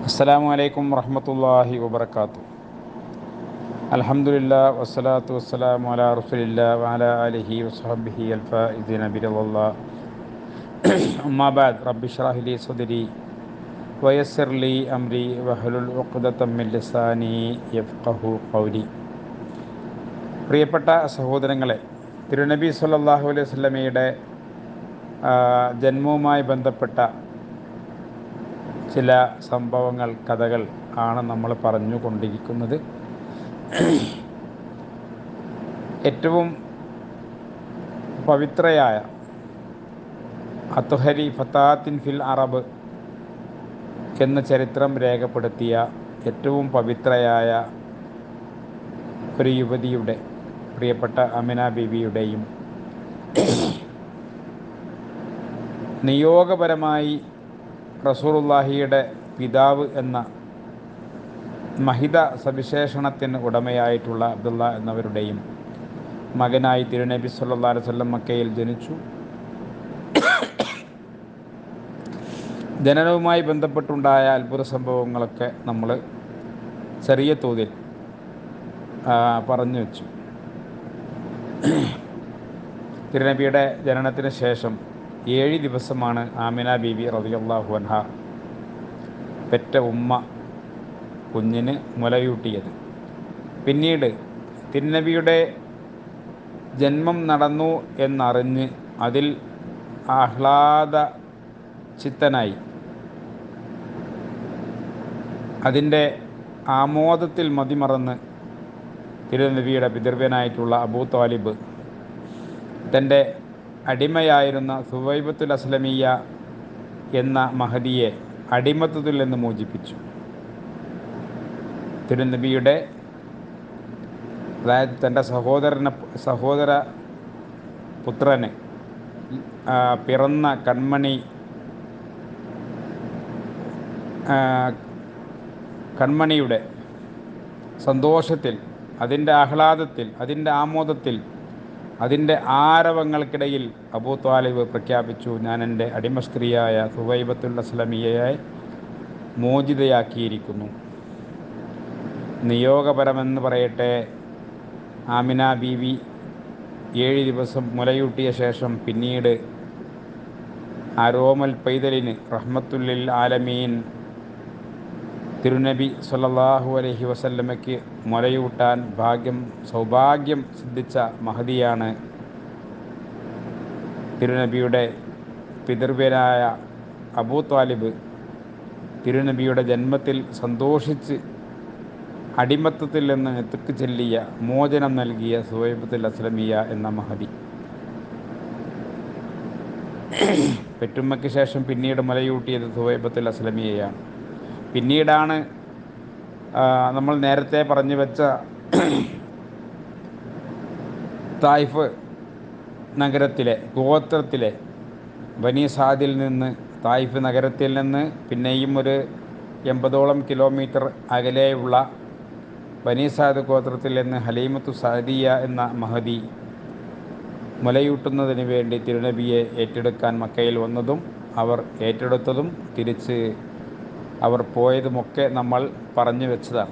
അസ്സലാമു അലൈക്കും വറഹമത്തല്ലാഹി വബർക്കാത്തു അൽഹംദുലില്ലാ വസ്സലാത്തു വസ്സലാമു അലാ റസൂലില്ലാ വഅല ആലിഹി വസ്ഹബിഹി അൽഫാഇസിന ബിറല്ലാ അമ്മാ ബഅദ് റബ്ബി ഷ്റഹ് ലി സദ്രി വയസ്സിർ ലി അംരി വഹലുൽ ഉഖ്ദത്തം മിൻ ലിസാനി യഫ്ഖഹു ഖൗലി പ്രിയപ്പെട്ട സഹോദരങ്ങളെ തിരുനബി സല്ലല്ലാഹു അലൈഹി വസല്ലമയുടെ ആ, ജന്മവുമായി ബന്ധപ്പെട്ട ചില സംഭവങ്ങൾ കഥകൾ ആണ് നമ്മൾ പറഞ്ഞുകൊണ്ടിരിക്കുന്നത് ഏറ്റവും പവിത്രയായ അത്തുഹരി ഫത്താത്തിൻ ഫിൽ അറബ് എന്ന ചരിത്രം രേഖപ്പെടുത്തിയ ഏറ്റവും പവിത്രയായ ഒരു യുവതിയുടെ പ്രിയപ്പെട്ട അമിന ബീവിയുടെയും നിയോഗപരമായി റസൂറുല്ലാഹിയുടെ പിതാവ് എന്ന മഹിത സവിശേഷണത്തിന് ഉടമയായിട്ടുള്ള അബ്ദുള്ള എന്നവരുടെയും മകനായി തിരുനബി സല്ലല്ലാഹു അലൈഹി വസല്ലം മക്കയിൽ ജനിച്ചു ജനനവുമായി ബന്ധപ്പെട്ടുണ്ടായ അത്ഭുത സംഭവങ്ങളൊക്കെ നമ്മൾ ചെറിയ തോതിൽ ആ, പറഞ്ഞു വെച്ചു തിരുനബിയുടെ ജനനത്തിന് ശേഷം ഏഴ് ദിവസമാണ് ആമിന ബീബി റളിയല്ലാഹു അൻഹ പെറ്റ ഉമ്മ കുഞ്ഞിന് മുലയൂട്ടിയത് പിന്നീട് തിരുനബിയുടെ ജന്മം നടന്നു എന്നറിഞ്ഞ് അതിൽ ആഹ്ലാദ ചിത്തനായി അതിൻ്റെ ആമോദത്തിൽ മതിമറന്ന് തിരുനബിയുടെ പിതൃവ്യനായിട്ടുള്ള അബൂ താലിബ് തൻ്റെ അടിമയായിരുന്ന സുവൈബത്തുൽ അസ്ലമിയ എന്ന മഹദിയെ അടിമത്തത്തിൽ നിന്ന് മോചിപ്പിച്ചു തിരുനബിയുടെ അതായത് തൻ്റെ സഹോദരനെ സഹോദര പുത്രന് ആ, പിറന്ന കൺമണി ആ, കൺമണിയുടെ സന്തോഷത്തിൽ അതിൻ്റെ ആഹ്ലാദത്തിൽ അതിൻ്റെ ആമോദത്തിൽ അതിൻ്റെ ആരവങ്ങൾക്കിടയിൽ അബൂ താലിബ് പ്രഖ്യാപിച്ചു ഞാൻ എൻ്റെ അടിമ സ്ത്രീയായ സുവൈബത്തുൽ അസ്ലമിയയെ മോചിതയാക്കിയിരിക്കുന്നു നിയോഗപരമെന്ന് പറയട്ടെ ആമിന ബീവി ഏഴ് ദിവസം മുലയൂട്ടിയ ശേഷം പിന്നീട് ആരോമൽ പൈതലിന് റഹ്മത്തുല്ലിൽ ആലമീൻ തിരുനബി സല്ലല്ലാഹു അലൈഹി വസല്ലമയ്ക്ക് മുലയൂട്ടാൻ ഭാഗ്യം സൗഭാഗ്യം സിദ്ധിച്ച മഹദിയാണ് തിരുനബിയുടെ പിതൃവ്യനായ അബൂ താലിബ് തിരുനബിയുടെ ജന്മത്തിൽ സന്തോഷിച്ച് അടിമത്തത്തിൽ നിന്ന് എത്തിക്ക് ചെല്ലിയ മോചനം നൽകിയ സുവൈബത്തുൽ അസ്ലമിയ എന്ന മഹദി പെറ്റുമ്മയ്ക്ക് ശേഷം പിന്നീട് മുലയൂട്ടിയത് സുവൈബത്തുൽ അസ്ലമിയയാണ് പിന്നീടാണ് ആ, നമ്മൾ നേരത്തെ പറഞ്ഞു വെച്ച തായിഫ് നഗരത്തിലെ ഗോത്രത്തിലെ ബനി സാദിൽ നിന്ന് തായിഫ് നഗരത്തിൽ നിന്ന് പിന്നെയും ഒരു എൺപതോളം കിലോമീറ്റർ അകലെയുള്ള ബനി സാദ് ഗോത്രത്തിൽ നിന്ന് ഹലീമത്തു സാദിയ എന്ന മഹദി മുലയൂട്ടുന്നതിന് വേണ്ടി തിരുനബിയെ ഏറ്റെടുക്കാൻ മക്കയിൽ വന്നതും അവർ ഏറ്റെടുത്തതും തിരിച്ച് അവർ പോയതുമൊക്കെ നമ്മൾ പറഞ്ഞു വെച്ചതാണ്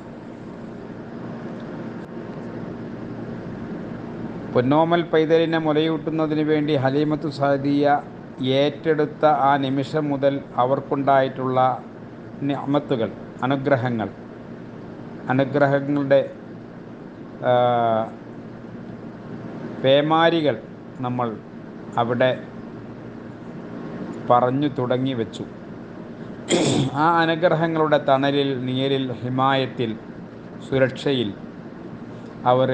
പൊന്നോമൽ പൈതലിനെ മുലയൂട്ടുന്നതിന് വേണ്ടി ഹലീമത്തു സാദിയ ഏറ്റെടുത്ത ആ നിമിഷം മുതൽ അവർക്കുണ്ടായിട്ടുള്ള നിഅമത്തുകൾ അനുഗ്രഹങ്ങൾ അനുഗ്രഹങ്ങളുടെ ആ, പേമാരികൾ നമ്മൾ അവിടെ പറഞ്ഞു തുടങ്ങി വെച്ചു ആ അനുഗ്രഹങ്ങളുടെ തണലിൽ നീരിൽ ഹിമായത്തിൽ സുരക്ഷയിൽ അവർ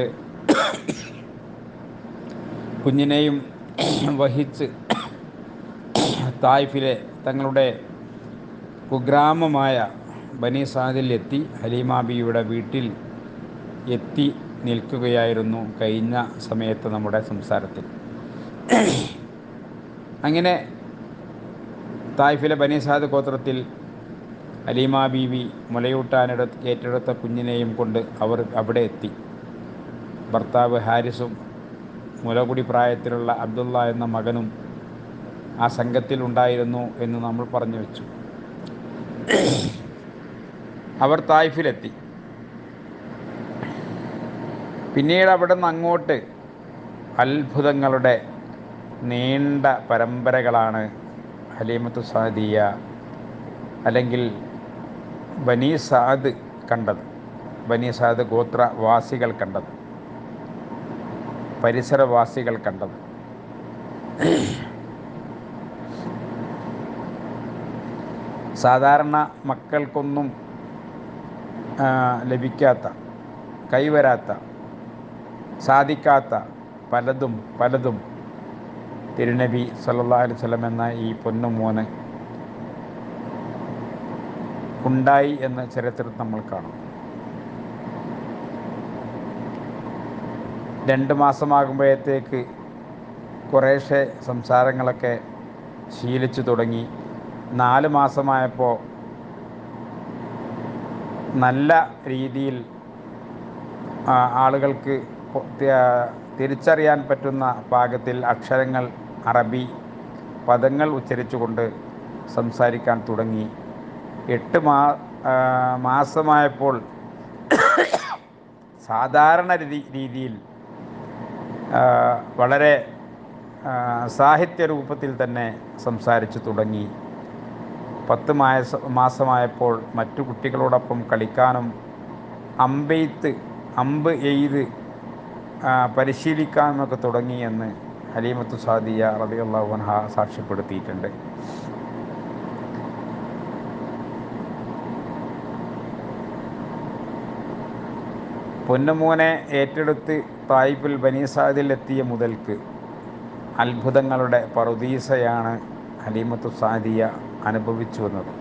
കുഞ്ഞിനെയും വഹിച്ച് തായ്ഫിലെ തങ്ങളുടെ കുഗ്രാമമായ ബനി സാദിലെത്തി ഹലീമാബിയുടെ വീട്ടിൽ എത്തി നിൽക്കുകയായിരുന്നു കഴിഞ്ഞ സമയത്ത് നമ്മുടെ സംസാരത്തിൽ അങ്ങനെ തായ്ഫിലെ ബനീസാദ് ഗോത്രത്തിൽ അലീമ ബീവി മുലയൂട്ടാനെടു ഏറ്റെടുത്ത കുഞ്ഞിനെയും കൊണ്ട് അവർ അവിടെ എത്തി ഭർത്താവ് ഹാരിസും മുലകുടി പ്രായത്തിലുള്ള അബ്ദുള്ള എന്ന മകനും ആ സംഘത്തിൽ ഉണ്ടായിരുന്നു എന്ന് നമ്മൾ പറഞ്ഞു വെച്ചു അവർ തായ്ഫിലെത്തി പിന്നീട് അവിടെ നിന്ന് അങ്ങോട്ട് അത്ഭുതങ്ങളുടെ നീണ്ട പരമ്പരകളാണ് ഹലീമത്ത് സാദിയ അല്ലെങ്കിൽ ബനി സാദ് കണ്ടത് ബനി സാദ് ഗോത്രവാസികൾ കണ്ടത് പരിസരവാസികൾ കണ്ടത് സാധാരണ മക്കൾക്കൊന്നും ആ, ലഭിക്കാത്ത കൈവരാത്ത സാധിക്കാത്ത പലതും പലതും തിരുനബി സല്ലല്ലാഹു അലൈഹി വസല്ലം എന്ന ഈ പൊന്നുമോന് ഉണ്ടായി എന്ന് ചരിത്രത്തിൽ നമ്മൾ കാണും രണ്ട് മാസമാകുമ്പോഴത്തേക്ക് കുറേശ്ശെ സംസാരങ്ങളൊക്കെ ശീലിച്ചു തുടങ്ങി നാല് മാസമായപ്പോൾ നല്ല രീതിയിൽ ആ, ആളുകൾക്ക് പൊ- തി- തിരിച്ചറിയാൻ പറ്റുന്ന പാകത്തിൽ അക്ഷരങ്ങൾ അറബി പദങ്ങൾ ഉച്ചരിച്ചുകൊണ്ട് സംസാരിക്കാൻ തുടങ്ങി എട്ട് മാ ആ, മാസമായപ്പോൾ സാധാരണ രീതി രീതിയിൽ ആ, വളരെ ആ, സാഹിത്യ രൂപത്തിൽ തന്നെ സംസാരിച്ചു തുടങ്ങി പത്ത് മാസ മാസമായപ്പോൾ മറ്റു കുട്ടികളോടൊപ്പം കളിക്കാനും അമ്പെയ്ത്ത് അമ്പ് എയ്ത് ആ, പരിശീലിക്കാനുമൊക്കെ തുടങ്ങിയെന്ന് ഹലീമത്തു സാദിയ റളിയല്ലാഹു അൻഹ സാക്ഷ്യപ്പെടുത്തിയിട്ടുണ്ട് പൊന്നുമോനെ ഏറ്റെടുത്ത് തായിഫുൽ ബനീസാദിൽ എത്തിയ മുതൽക്ക് അത്ഭുതങ്ങളുടെ പറുദീസയാണ് ഹലീമത്തു സാദിയ അനുഭവിച്ചു വന്നത്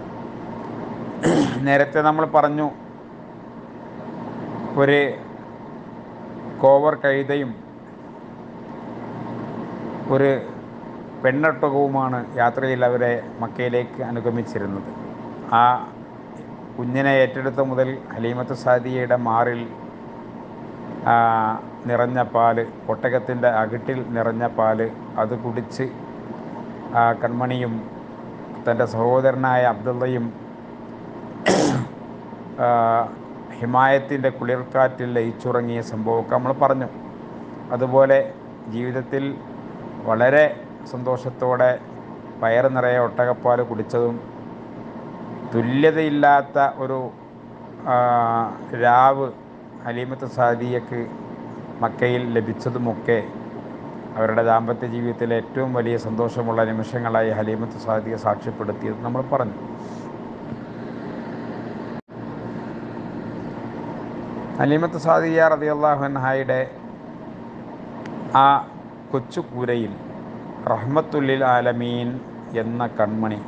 നേരത്തെ നമ്മൾ പറഞ്ഞു ഒരു കോവർ കഴുതയും ഒരു പെണ്ണൊട്ടകവുമാണ് യാത്രയിൽ അവരെ മക്കയിലേക്ക് അനുഗമിച്ചിരുന്നത് ആ കുഞ്ഞിനെ ഏറ്റെടുത്ത മുതൽ ഹലീമത്ത് സാദിയയുടെ മാറിൽ ആ, നിറഞ്ഞ പാല് ഒട്ടകത്തിൻ്റെ അകിട്ടിൽ നിറഞ്ഞ പാല് അത് കുടിച്ച് ആ കൺമണിയും തൻ്റെ സഹോദരനായ അബ്ദുള്ളയും ആ, ഹിമായത്തിൻ്റെ കുളിർക്കാറ്റിൽ ലയിച്ചുറങ്ങിയ സംഭവമൊക്കെ നമ്മൾ പറഞ്ഞു അതുപോലെ ജീവിതത്തിൽ വളരെ സന്തോഷത്തോടെ വയറ് നിറയെ ഒട്ടകപ്പാൽ കുടിച്ചതും തുല്യതയില്ലാത്ത ഒരു ആ, രാവ് ഹലീമത്ത് സാദിയക്ക് മക്കയിൽ ലഭിച്ചതുമൊക്കെ അവരുടെ ദാമ്പത്യ ജീവിതത്തിലെ ഏറ്റവും വലിയ സന്തോഷമുള്ള നിമിഷങ്ങളായി ഹലീമത്ത് സാദിയ സാക്ഷ്യപ്പെടുത്തിയത് നമ്മൾ പറഞ്ഞു ഹലീമത്ത് സാദിയ റളിയല്ലാഹു അൻഹായുടെ ആ കൊച്ചു കൂരയിൽ റഹ്മത്തുല്ലിൽ ആലമീൻ എന്ന കൺമണി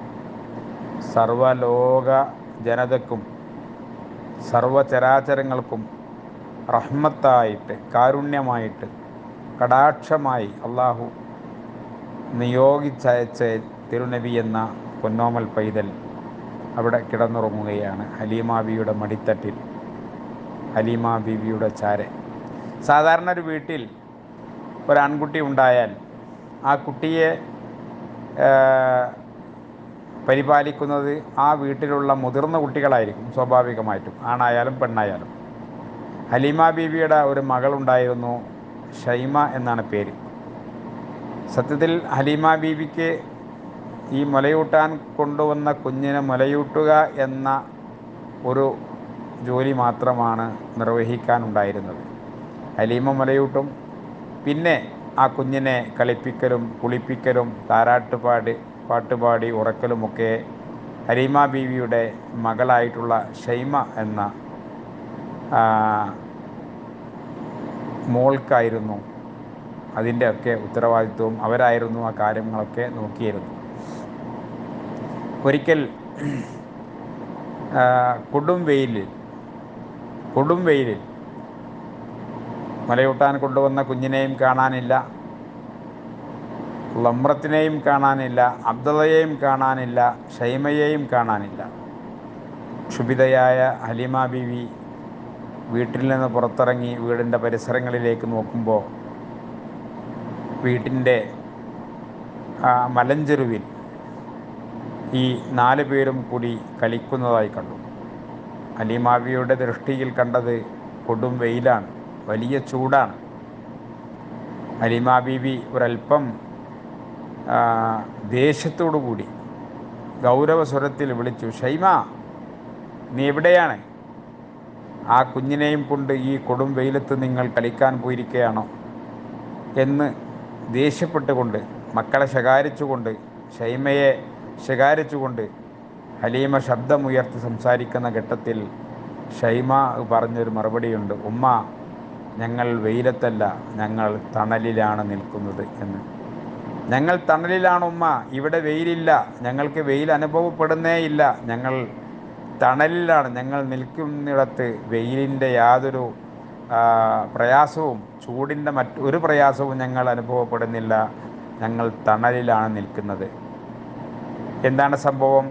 സർവലോക ജനതക്കും സർവചരാചരങ്ങൾക്കും റഹ്മത്തായിട്ട് കാരുണ്യമായിട്ട് കടാക്ഷമായി അള്ളാഹു നിയോഗിച്ചയച്ച തിരുനബി എന്ന പൊന്നോമൽ പൈതൽ അവിടെ കിടന്നുറങ്ങുകയാണ് ഹലീമ ബിയുടെ മടിത്തട്ടിൽ ഹലീമ ബീവിയുടെ ചാര സാധാരണ ഒരു വീട്ടിൽ ഒരു ആൺകുട്ടി ഉണ്ടായാൽ ആ കുട്ടിയെ ആ, പരിപാലിക്കുന്നത് ആ വീട്ടിലുള്ള മുതിർന്ന കുട്ടികളായിരിക്കും സ്വാഭാവികമായിട്ടും ആണായാലും പെണ്ണായാലും ഹലീമ ബീവിയുടെ ഒരു മകളുണ്ടായിരുന്നു ഷൈമ എന്നാണ് പേര് സത്യത്തിൽ ഹലീമ ബീവിക്ക് ഈ മുലയൂട്ടാൻ കൊണ്ടുവന്ന കുഞ്ഞിനെ മുലയൂട്ടുക എന്ന ഒരു ജോലി മാത്രമാണ് നിർവഹിക്കാനുണ്ടായിരുന്നത് ഹലീമ മുലയൂട്ടും പിന്നെ ആ കുഞ്ഞിനെ കളിപ്പിക്കലും കുളിപ്പിക്കലും താരാട്ടുപാടി പാട്ടുപാടി ഉറക്കലുമൊക്കെ ഹലീമ ബീവിയുടെ മകളായിട്ടുള്ള ഷൈമ എന്ന ആ, മോൾക്കായിരുന്നു അതിൻ്റെ ഒക്കെ ഉത്തരവാദിത്വവും അവരായിരുന്നു ആ കാര്യങ്ങളൊക്കെ നോക്കിയിരുന്നു ഒരിക്കൽ ആ, കൊടും വെയിലിൽ കൊടും വെയിലിൽ മലയൂട്ടാൻ കൊണ്ടുവന്ന കുഞ്ഞിനെയും കാണാനില്ല ലമ്രത്തിനെയും കാണാനില്ല അബ്ദുള്ളയെയും കാണാനില്ല ഷൈമയെയും കാണാനില്ല ക്ഷുഭിതയായ ഹലിമ ബീവി വീട്ടിൽ നിന്ന് പുറത്തിറങ്ങി വീടിൻ്റെ പരിസരങ്ങളിലേക്ക് നോക്കുമ്പോൾ വീട്ടിൻ്റെ ആ, മലഞ്ചെരുവിൽ ഈ നാല് പേരും കൂടി കളിക്കുന്നതായി കണ്ടു അലിമാവിയുടെ ദൃഷ്ടിയിൽ കണ്ടത് കൊടും വെയിലാണ് വലിയ ചൂടാണ് അലിമാ ബീവി ഒരല്പം ആ, ദേഷ്യത്തോടു കൂടി ഗൗരവസ്വരത്തിൽ വിളിച്ചു ഷൈമ നീ എവിടെയാണ് ആ കുഞ്ഞിനെയും കൊണ്ട് ഈ കൊടും വെയിലത്ത് നിങ്ങൾ കളിക്കാൻ പോയിരിക്കുകയാണോ എന്ന് ദേഷ്യപ്പെട്ടുകൊണ്ട് മക്കളെ ശകാരിച്ചുകൊണ്ട് ഷൈമയെ ശകാരിച്ചുകൊണ്ട് ഹലീമ ശബ്ദമുയർത്തി സംസാരിക്കുന്ന ഘട്ടത്തിൽ ഷൈമ പറഞ്ഞൊരു മറുപടിയുണ്ട് ഉമ്മ ഞങ്ങൾ വെയിലത്തല്ല ഞങ്ങൾ തണലിലാണ് നിൽക്കുന്നത് എന്ന് ഞങ്ങൾ തണലിലാണ് ഉമ്മ ഇവിടെ വെയിലില്ല ഞങ്ങൾക്ക് വെയിൽ അനുഭവപ്പെടുന്നേ ഇല്ല ഞങ്ങൾ തണലിലാണ് ഞങ്ങൾ നിൽക്കുന്നിടത്ത് വെയിലിൻ്റെ യാതൊരു ആ, പ്രയാസവും ചൂടിൻ്റെ മറ്റ് ഒരു പ്രയാസവും ഞങ്ങൾ അനുഭവപ്പെടുന്നില്ല ഞങ്ങൾ തണലിലാണ് നിൽക്കുന്നത് എന്താണ് സംഭവം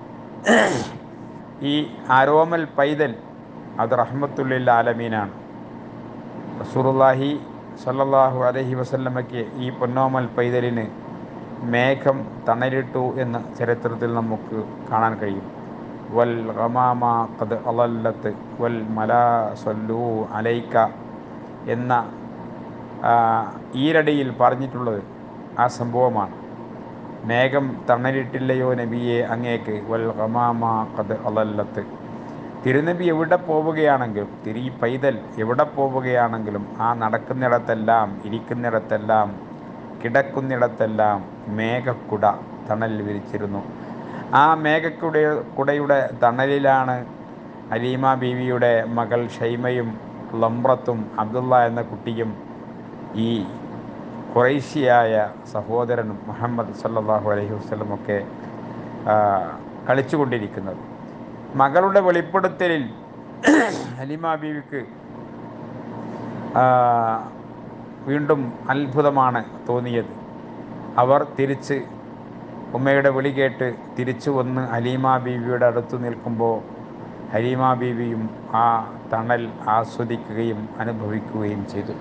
ഈ ആരോമൽ പൈതൽ അത് റഹ്മത്തുള്ളിൽ ആലമീനാണ് റസൂറുല്ലാഹി സല്ലല്ലാഹു അലൈഹി വസല്ലമയ്ക്ക് ഈ പൊന്നോമൽ പൈതലിന് മേഘം തണലിട്ടു എന്ന് ചരിത്രത്തിൽ നമുക്ക് കാണാൻ കഴിയും വൽ ഗമാമ ഖദ് അളല്ലത്ത് വൽ മലാ സല്ലു അലൈക്ക എന്ന ആ, ഈരടിയിൽ പറഞ്ഞിട്ടുള്ളത് ആ സംഭവമാണ് മേഘം തണലിട്ടില്ലയോ നബിയെ അങ്ങേക്ക് വൽ ഗമാമ ഖദ് അളല്ലത്ത് തിരുനബി എവിടെ പോവുകയാണെങ്കിലും തിരി പൈതൽ എവിടെ പോവുകയാണെങ്കിലും ആ നടക്കുന്നിടത്തെല്ലാം ഇരിക്കുന്നിടത്തെല്ലാം കിടക്കുന്നിടത്തെല്ലാം മേഘക്കുട തണൽ വിരിച്ചിരുന്നു ആ മേഘക്കുട കുടയുടെ തണലിലാണ് അലീമ ബീവിയുടെ മകൾ ഷൈമയും ലംറത്തും അബ്ദുള്ള എന്ന കുട്ടിയും ഈ കുറേശ്യയായ സഹോദരൻ മുഹമ്മദ് സല്ലല്ലാഹു അലൈഹി വസല്ലമൊക്കെ ആ, കളിച്ചുകൊണ്ടിരിക്കുന്നത് മകളുടെ വെളിപ്പെടുത്തലിൽ ഹലിമ ബീവിക്ക് ആ, വീണ്ടും അത്ഭുതമാണ് തോന്നിയത് അവർ തിരിച്ച് ഉമ്മയുടെ വിളി കേട്ട് തിരിച്ചു വന്ന് ഹലീമ ബീവിയുടെ അടുത്ത് നിൽക്കുമ്പോൾ ഹലീമ ബീവിയും ആ തണൽ ആസ്വദിക്കുകയും അനുഭവിക്കുകയും ചെയ്തു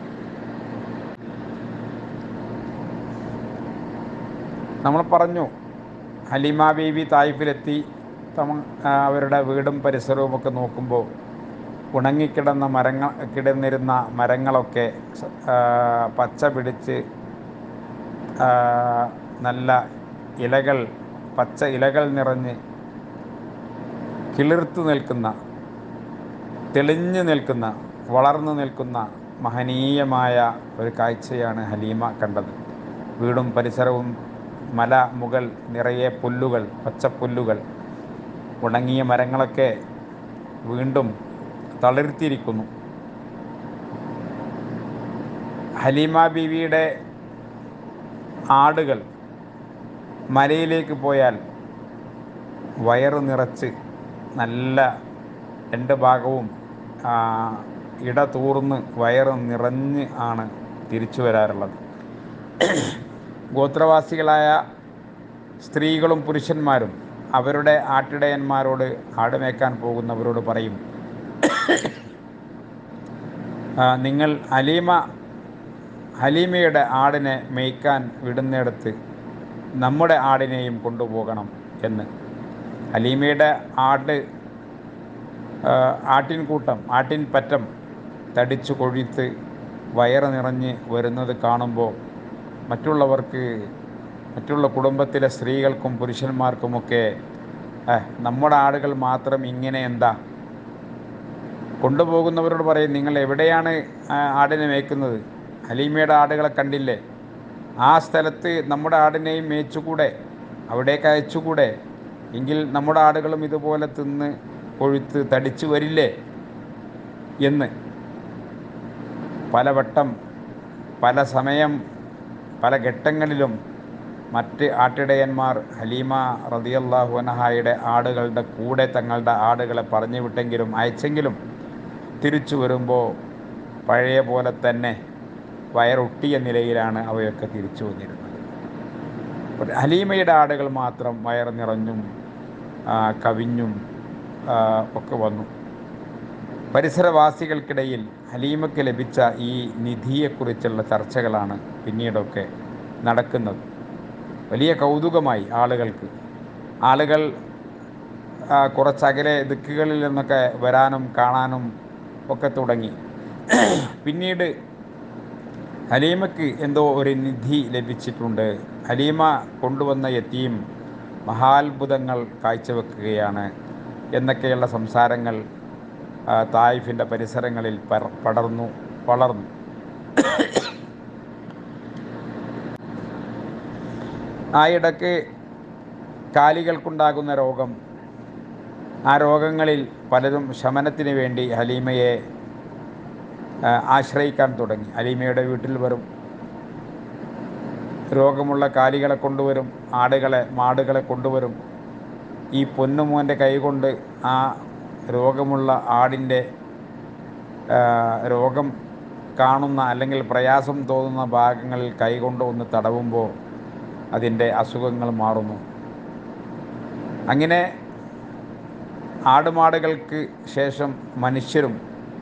നമ്മൾ പറഞ്ഞു ഹലീമ ബീവി തായ്ഫിലെത്തി തമ ആ, അവരുടെ വീടും പരിസരവും ഒക്കെ നോക്കുമ്പോൾ ഉണങ്ങിക്കിടന്ന മരങ്ങൾ കിടന്നിരുന്ന മരങ്ങളൊക്കെ സ- ആ, പച്ച പിടിച്ച് ആ, നല്ല ഇലകൾ പച്ച ഇലകൾ നിറഞ്ഞ് കിളിർത്തു നിൽക്കുന്ന തെളിഞ്ഞു നിൽക്കുന്ന വളർന്നു നിൽക്കുന്ന മഹനീയമായ ഒരു കാഴ്ചയാണ് ഹലീമ കണ്ടത് വീടും പരിസരവും മല മുകൾ നിറയെ പുല്ലുകൾ പച്ചപ്പുല്ലുകൾ ഉണങ്ങിയ മരങ്ങളൊക്കെ വീണ്ടും തളിർത്തിയിരിക്കുന്നു ഹലീമ ബീവിയുടെ ആടുകൾ മലയിലേക്ക് പോയാൽ വയറ് നിറച്ച് നല്ല രണ്ട് ഭാഗവും ആ, ഇട തൂർന്ന് വയറ് നിറഞ്ഞ് ആണ് തിരിച്ചു വരാറുള്ളത് ഗോത്രവാസികളായ സ്ത്രീകളും പുരുഷന്മാരും അവരുടെ ആട്ടിടയന്മാരോട് ആട് മേക്കാൻ പോകുന്നവരോട് പറയും ആ, നിങ്ങൾ ഹലീമ ഹലീമയുടെ ആടിനെ മേയ്ക്കാൻ വിടുന്നിടത്ത് നമ്മുടെ ആടിനെയും കൊണ്ടുപോകണം എന്ന് ഹലീമയുടെ ആട് ആ, ആട്ടിൻകൂട്ടം ആട്ടിൻ പറ്റം തടിച്ചു കൊഴുത്ത് വയറ് നിറഞ്ഞ് വരുന്നത് കാണുമ്പോൾ മറ്റുള്ളവർക്ക് മറ്റുള്ള കുടുംബത്തിലെ സ്ത്രീകൾക്കും പുരുഷന്മാർക്കുമൊക്കെ "ഏ, നമ്മുടെ ആടുകൾ മാത്രം ഇങ്ങനെ എന്താ കൊണ്ടുപോകുന്നവരോട് പറയും നിങ്ങൾ എവിടെയാണ് ആ, ആടിനെ മേയ്ക്കുന്നത് ഹലീമയുടെ ആടുകളെ കണ്ടില്ലേ ആ സ്ഥലത്ത് നമ്മുടെ ആടിനെയും മേച്ചുകൂടെ അവിടേക്ക് അയച്ചുകൂടെ എങ്കിൽ നമ്മുടെ ആടുകളും ഇതുപോലെ തിന്ന് കൊഴുത്ത് തടിച്ചു വരില്ലേ എന്ന് പലവട്ടം പല സമയം പല ഘട്ടങ്ങളിലും മറ്റ് ആട്ടിടയന്മാർ ഹലീമ റതിയല്ലാഹു അനഹായുടെ ആടുകളുടെ കൂടെ തങ്ങളുടെ ആടുകളെ പറഞ്ഞു വിട്ടെങ്കിലും അയച്ചെങ്കിലും തിരിച്ചു വരുമ്പോൾ പഴയ പോലെ തന്നെ വയറൊട്ടിയ നിലയിലാണ് അവയൊക്കെ തിരിച്ചു വന്നിരുന്നത് അപ്പോൾ ഹലീമയുടെ ആടുകൾ മാത്രം വയർ നിറഞ്ഞും ആ, കവിഞ്ഞും ആ, ഒക്കെ വന്നു പരിസരവാസികൾക്കിടയിൽ ഹലീമയ്ക്ക് ലഭിച്ച ഈ നിധിയെക്കുറിച്ചുള്ള ചർച്ചകളാണ് പിന്നീടൊക്കെ നടക്കുന്നത് വലിയ കൗതുകമായി ആളുകൾക്ക് ആളുകൾ ആ, കുറച്ചകലെ ദിക്കുകളിൽ നിന്നൊക്കെ വരാനും കാണാനും ഒക്കെ തുടങ്ങി പിന്നീട് ഹലീമയ്ക്ക് എന്തോ ഒരു നിധി ലഭിച്ചിട്ടുണ്ട് ഹലീമ കൊണ്ടുവന്ന യത്തീം മഹാത്ഭുതങ്ങൾ കാഴ്ചവെക്കുകയാണ് എന്നൊക്കെയുള്ള സംസാരങ്ങൾ ആ, തായിഫിൻ്റെ പരിസരങ്ങളിൽ പര- പടർന്നു വളർന്നു ആ ഇടയ്ക്ക് കാലികൾക്കുണ്ടാകുന്ന രോഗം ആ രോഗങ്ങളിൽ പലരും ശമനത്തിന് വേണ്ടി ഹലീമയെ ആ, ആശ്രയിക്കാൻ തുടങ്ങി ഹലീമയുടെ വീട്ടിൽ വരും രോഗമുള്ള കാലികളെ കൊണ്ടുവരും ആടുകളെ മാടുകളെ കൊണ്ടുവരും ഈ പൊന്നുമോൻ്റെ കൈകൊണ്ട് ആ രോഗമുള്ള ആടിൻ്റെ ആ, രോഗം കാണുന്ന അല്ലെങ്കിൽ പ്രയാസം തോന്നുന്ന ഭാഗങ്ങളിൽ കൈകൊണ്ട് ഒന്ന് തടവുമ്പോൾ അതിൻ്റെ അസുഖങ്ങൾ മാറുന്നു അങ്ങനെ ആടുമാടുകൾക്ക് ശേഷം മനുഷ്യരും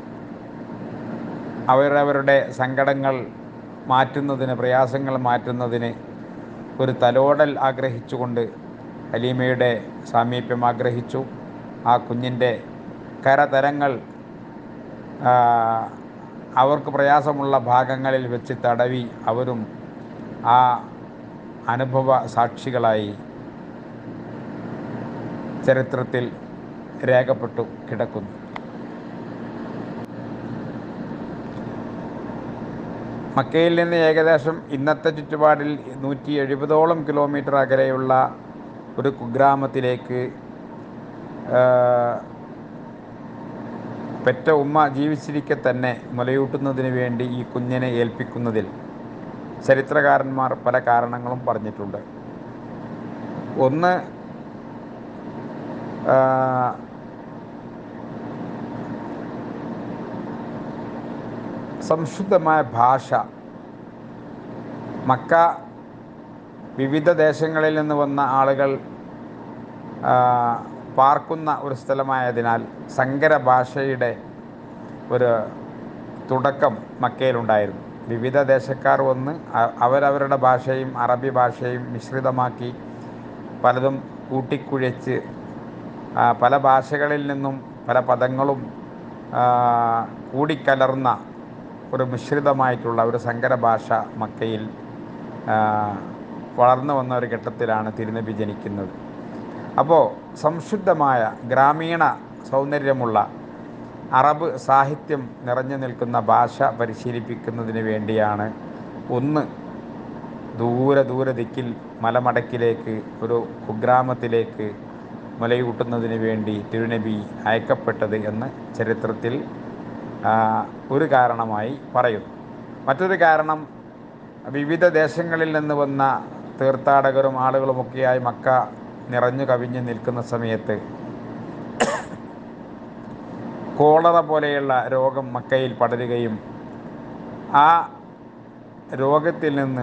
അവരവരുടെ സങ്കടങ്ങൾ മാറ്റുന്നതിന് പ്രയാസങ്ങൾ മാറ്റുന്നതിന് ഒരു തലോടൽ ആഗ്രഹിച്ചുകൊണ്ട് ഹലീമയുടെ സാമീപ്യം ആഗ്രഹിച്ചു ആ കുഞ്ഞിൻ്റെ കരതരങ്ങൾ ആ, അവർക്ക് പ്രയാസമുള്ള ഭാഗങ്ങളിൽ വെച്ച് തടവി അവരും ആ അനുഭവ സാക്ഷികളായി ചരിത്രത്തിൽ രേഖപ്പെട്ടു കിടക്കുന്നു മക്കയിൽ നിന്ന് ഏകദേശം ഇന്നത്തെ ചുറ്റുപാടിൽ നൂറ്റി എഴുപതോളം കിലോമീറ്റർ അകലെയുള്ള ഒരു കുഗ്രാമത്തിലേക്ക് ആ, പെറ്റ ഉമ്മ ജീവിച്ചിരിക്കെ തന്നെ മുലയൂട്ടുന്നതിന് വേണ്ടി ഈ കുഞ്ഞിനെ ഏൽപ്പിക്കുന്നതിൽ ചരിത്രകാരന്മാർ പല കാരണങ്ങളും പറഞ്ഞിട്ടുണ്ട് ഒന്ന് ആ, സംശുദ്ധമായ ഭാഷ മക്ക വിവിധ ദേശങ്ങളിൽ നിന്ന് വന്ന ആളുകൾ ആ, പാർക്കുന്ന ഒരു സ്ഥലമായതിനാൽ സങ്കര ഭാഷയുടെ ഒരു തുടക്കം മക്കയിലുണ്ടായിരുന്നു വിവിധ ദേശക്കാർ വന്ന് അ- അവരവരുടെ ഭാഷയും അറബി ഭാഷയും മിശ്രിതമാക്കി പലതും കൂട്ടിക്കുഴച്ച് ആ, പല ഭാഷകളിൽ നിന്നും പല പദങ്ങളും ആ, കൂടിക്കലർന്ന ഒരു മിശ്രിതമായിട്ടുള്ള ഒരു സങ്കര ഭാഷ മക്കയിൽ ആ, വളർന്നു വന്ന ഒരു ഘട്ടത്തിലാണ് തിരുനബി ജനിക്കുന്നത് അപ്പോൾ സംശുദ്ധമായ ഗ്രാമീണ സൗന്ദര്യമുള്ള അറബ് സാഹിത്യം നിറഞ്ഞു നിൽക്കുന്ന ഭാഷ പരിശീലിപ്പിക്കുന്നതിന് വേണ്ടിയാണ് ഒന്ന് ദൂരെ ദൂരെ ദിക്കിൽ മലമടക്കിലേക്ക് ഒരു കുഗ്രാമത്തിലേക്ക് മുലയൂട്ടുന്നതിന് വേണ്ടി തിരുനബി അയക്കപ്പെട്ടത് എന്ന് ചരിത്രത്തിൽ ആ, ഒരു കാരണമായി പറയുന്നു മറ്റൊരു കാരണം വിവിധ ദേശങ്ങളിൽ നിന്ന് വന്ന തീർത്ഥാടകരും ആളുകളുമൊക്കെയായി മക്ക നിറഞ്ഞു കവിഞ്ഞു നിൽക്കുന്ന സമയത്ത് കോളറ പോലെയുള്ള രോഗം മക്കയിൽ പടരുകയും ആ രോഗത്തിൽ നിന്ന്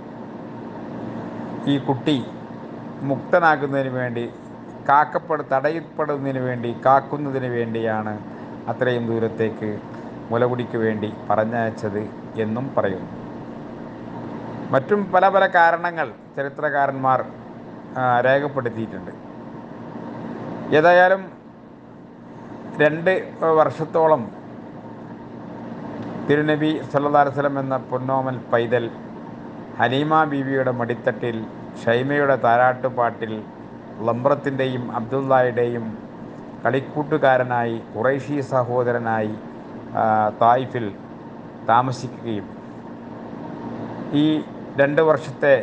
ഈ കുട്ടി മുക്തനാക്കുന്നതിന് വേണ്ടി കാക്കപ്പെടു തടയപ്പെടുന്നതിന് വേണ്ടി കാക്കുന്നതിന് വേണ്ടിയാണ് അത്രയും ദൂരത്തേക്ക് മുലകുടിക്ക് വേണ്ടി പറഞ്ഞയച്ചത് എന്നും പറയുന്നു മറ്റും പല പല കാരണങ്ങൾ ചരിത്രകാരന്മാർ ആ, രേഖപ്പെടുത്തിയിട്ടുണ്ട് ഏതായാലും രണ്ട് വർഷത്തോളം തിരുനബി സല്ലല്ലാഹു അലൈഹി വസല്ലം എന്ന പൊന്നോമൽ പൈതൽ ഹലീമ ബീവിയുടെ മടിത്തട്ടിൽ ഷൈമയുടെ താരാട്ടുപാട്ടിൽ ലംബ്രത്തിൻ്റെയും അബ്ദുള്ളയുടെയും കളിക്കൂട്ടുകാരനായി ഖുറൈഷി സഹോദരനായി ആ, തായിഫിൽ താമസിക്കുകയും ഈ രണ്ട് വർഷത്തെ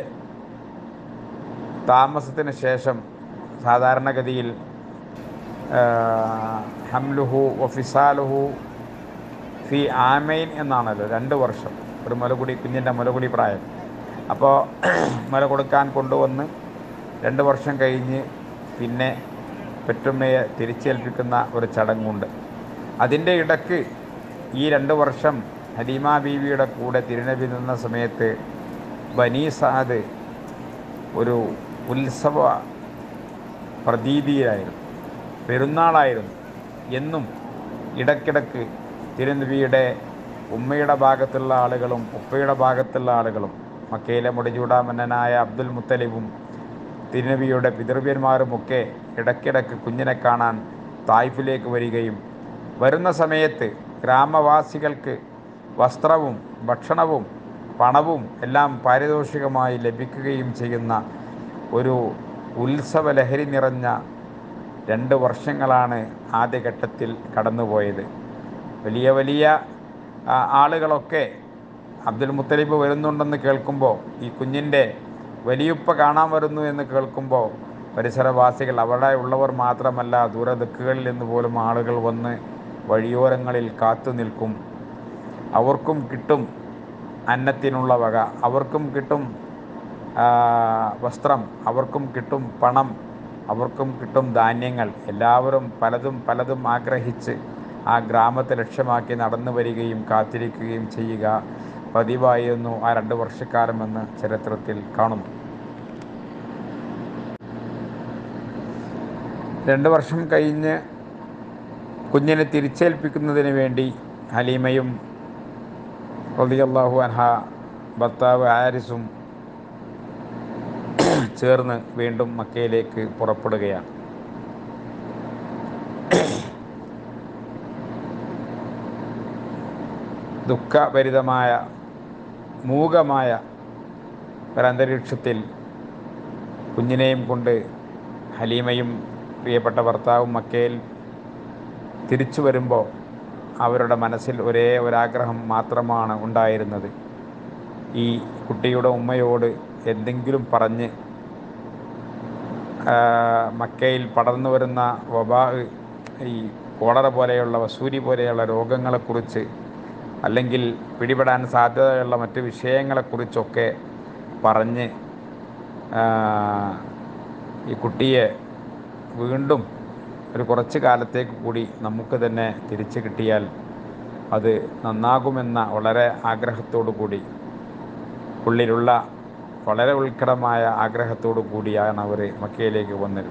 താമസത്തിന് ശേഷം സാധാരണഗതിയിൽ ആ, ഹംലുഹു ഒഫിസാലുഹു ഫി ആമൈൻ എന്നാണല്ലോ രണ്ട് വർഷം ഒരു മുലകുടി കുഞ്ഞിൻ്റെ മുലകുടി പ്രായം അപ്പോൾ മുല കൊടുക്കാൻ കൊണ്ടുവന്ന് രണ്ട് വർഷം കഴിഞ്ഞ് പിന്നെ പെറ്റുമ്മയെ തിരിച്ചേൽപ്പിക്കുന്ന ഒരു ചടങ്ങുണ്ട് അതിൻ്റെ ഇടക്ക് ഈ രണ്ട് വർഷം ഹലീമ ബീവിയുടെ കൂടെ തിരുനബി നിന്ന സമയത്ത് ബനീ സാദ് ഒരു ഉത്സവ പ്രതീതിയിലായിരുന്നു പെരുന്നാളായിരുന്നു എന്നും ഇടയ്ക്കിടയ്ക്ക് തിരുനബിയുടെ ഉമ്മയുടെ ഭാഗത്തുള്ള ആളുകളും ഉപ്പയുടെ ഭാഗത്തുള്ള ആളുകളും മക്കയിലെ മുടിചൂടാമന്നനായ അബ്ദുൽ മുത്തലിബും തിരുനബിയുടെ പിതൃവ്യന്മാരുമൊക്കെ ഇടയ്ക്കിടയ്ക്ക് കുഞ്ഞിനെ കാണാൻ തായ്ഫിലേക്ക് വരികയും വരുന്ന സമയത്ത് ഗ്രാമവാസികൾക്ക് വസ്ത്രവും ഭക്ഷണവും പണവും എല്ലാം പാരിതോഷികമായി ലഭിക്കുകയും ചെയ്യുന്ന ഒരു ഉത്സവ ലഹരി നിറഞ്ഞ രണ്ട് വർഷങ്ങളാണ് ആദ്യഘട്ടത്തിൽ കടന്നുപോയത് വലിയ വലിയ ആ, ആളുകളൊക്കെ അബ്ദുൽ മുത്തലിബ് വരുന്നുണ്ടെന്ന് കേൾക്കുമ്പോൾ ഈ കുഞ്ഞിൻ്റെ വലിയുപ്പ കാണാൻ വരുന്നു എന്ന് കേൾക്കുമ്പോൾ പരിസരവാസികൾ അവിടെ ഉള്ളവർ മാത്രമല്ല ദൂരദിക്കുകളിൽ നിന്ന് പോലും ആളുകൾ വന്ന് വഴിയോരങ്ങളിൽ കാത്തു നിൽക്കും അവർക്കും കിട്ടും അന്നത്തിനുള്ള വക അവർക്കും കിട്ടും ആ, വസ്ത്രം അവർക്കും കിട്ടും പണം അവർക്കും കിട്ടും ധാന്യങ്ങൾ എല്ലാവരും പലതും പലതും ആഗ്രഹിച്ച് ആ ഗ്രാമത്തെ ലക്ഷ്യമാക്കി നടന്നു വരികയും കാത്തിരിക്കുകയും ചെയ്യുക പതിവായിരുന്നു ആ രണ്ട് വർഷക്കാലമെന്ന് ചരിത്രത്തിൽ കാണുന്നു രണ്ട് വർഷം കഴിഞ്ഞ് കുഞ്ഞിനെ തിരിച്ചേൽപ്പിക്കുന്നതിന് വേണ്ടി ഹലീമയും റളിയല്ലാഹു അൻഹ ഭർത്താവ് ആരിസും ചേർന്ന് വീണ്ടും മക്കയിലേക്ക് പുറപ്പെടുകയാണ് ദുഃഖഭരിതമായ മൂകമായ ഒരന്തരീക്ഷത്തിൽ കുഞ്ഞിനെയും കൊണ്ട് ഹലീമയും പ്രിയപ്പെട്ട ഭർത്താവും മക്കയിൽ തിരിച്ചു വരുമ്പോൾ അവരുടെ മനസ്സിൽ ഒരേ ഒരാഗ്രഹം മാത്രമാണ് ഉണ്ടായിരുന്നത് ഈ കുട്ടിയുടെ ഉമ്മയോട് എന്തെങ്കിലും പറഞ്ഞ് ആ, മക്കയിൽ പടർന്നു വരുന്ന വബാ ഈ കോളറ പോലെയുള്ള വസൂരി പോലെയുള്ള രോഗങ്ങളെക്കുറിച്ച് അല്ലെങ്കിൽ പിടിപെടാൻ സാധ്യതയുള്ള മറ്റ് വിഷയങ്ങളെക്കുറിച്ചൊക്കെ പറഞ്ഞ് ആ, ഈ കുട്ടിയെ വീണ്ടും ഒരു കുറച്ച് കാലത്തേക്ക് കൂടി നമുക്ക് തന്നെ തിരിച്ചു കിട്ടിയാൽ അത് നന്നാകുമെന്ന വളരെ ആഗ്രഹത്തോടു കൂടി ഉള്ളിലുള്ള വളരെ ഉത്കടമായ ആഗ്രഹത്തോടു കൂടിയാണ് അവർ മക്കയിലേക്ക് വന്നത്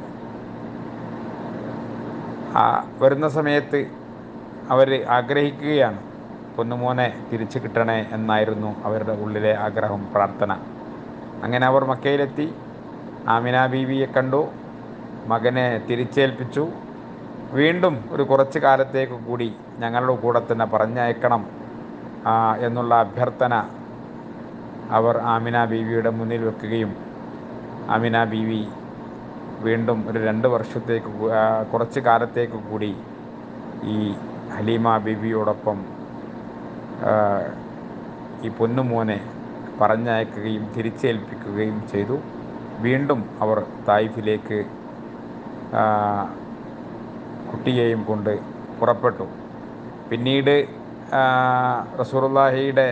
ആ വരുന്ന സമയത്ത് അവർ ആഗ്രഹിക്കുകയാണ് പൊന്നുമോനെ തിരിച്ചു കിട്ടണേ എന്നായിരുന്നു അവരുടെ ഉള്ളിലെ ആഗ്രഹം പ്രാർത്ഥന അങ്ങനെ അവർ മക്കയിലെത്തി ആമിന ബീവിയെ കണ്ടു മകനെ തിരിച്ചേൽപ്പിച്ചു വീണ്ടും ഒരു കുറച്ച് കാലത്തേക്ക് കൂടി ഞങ്ങളുടെ കൂടെ തന്നെ പറഞ്ഞയക്കണം ആ, എന്നുള്ള അഭ്യർത്ഥന അവർ ആമിന ബീവിയുടെ മുന്നിൽ വെക്കുകയും ആമിന ബീവി വീണ്ടും ഒരു രണ്ട് വർഷത്തേക്ക് കൂ- ആ, കുറച്ച് കാലത്തേക്ക് കൂടി ഈ ഹലീമ ബീവിയോടൊപ്പം ആ, ഈ പൊന്നുമോനെ പറഞ്ഞയക്കുകയും തിരിച്ചേൽപ്പിക്കുകയും ചെയ്തു വീണ്ടും അവർ തായിഫിലേക്ക് ആ, കുട്ടിയെയും കൊണ്ട് പുറപ്പെട്ടു പിന്നീട് ആ, റസൂറുല്ലാഹിയുടെ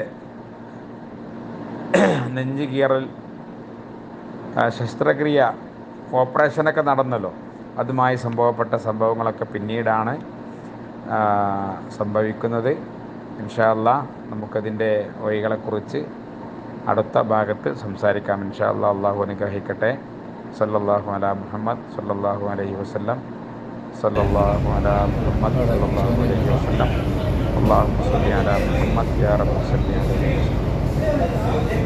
നെഞ്ച് കീറൽ ആ, ശസ്ത്രക്രിയ ഓപ്പറേഷനൊക്കെ നടന്നല്ലോ അതുമായി സംഭവപ്പെട്ട സംഭവങ്ങളൊക്കെ പിന്നീടാണ് ആ, സംഭവിക്കുന്നത് ഇൻഷാല്ല നമുക്കതിൻ്റെ വഴികളെക്കുറിച്ച് അടുത്ത ഭാഗത്ത് സംസാരിക്കാം ഇൻഷാല്ല അള്ളാഹു അനുഗ്രഹിക്കട്ടെ സല്ലല്ലാഹു അലാ മുഹമ്മദ് സല്ലല്ലാഹു അലൈഹി വസല്ലം സല്ലല്ലാഹു അലാ മുഹമ്മദ് സല്ലല്ലാഹു അലൈഹി വസല്ലം അള്ളാഹു സല്ലി അലാ മുഹമ്മദ് യാ റബ്ബി സല്ലി അലൈഹി വസല്ലം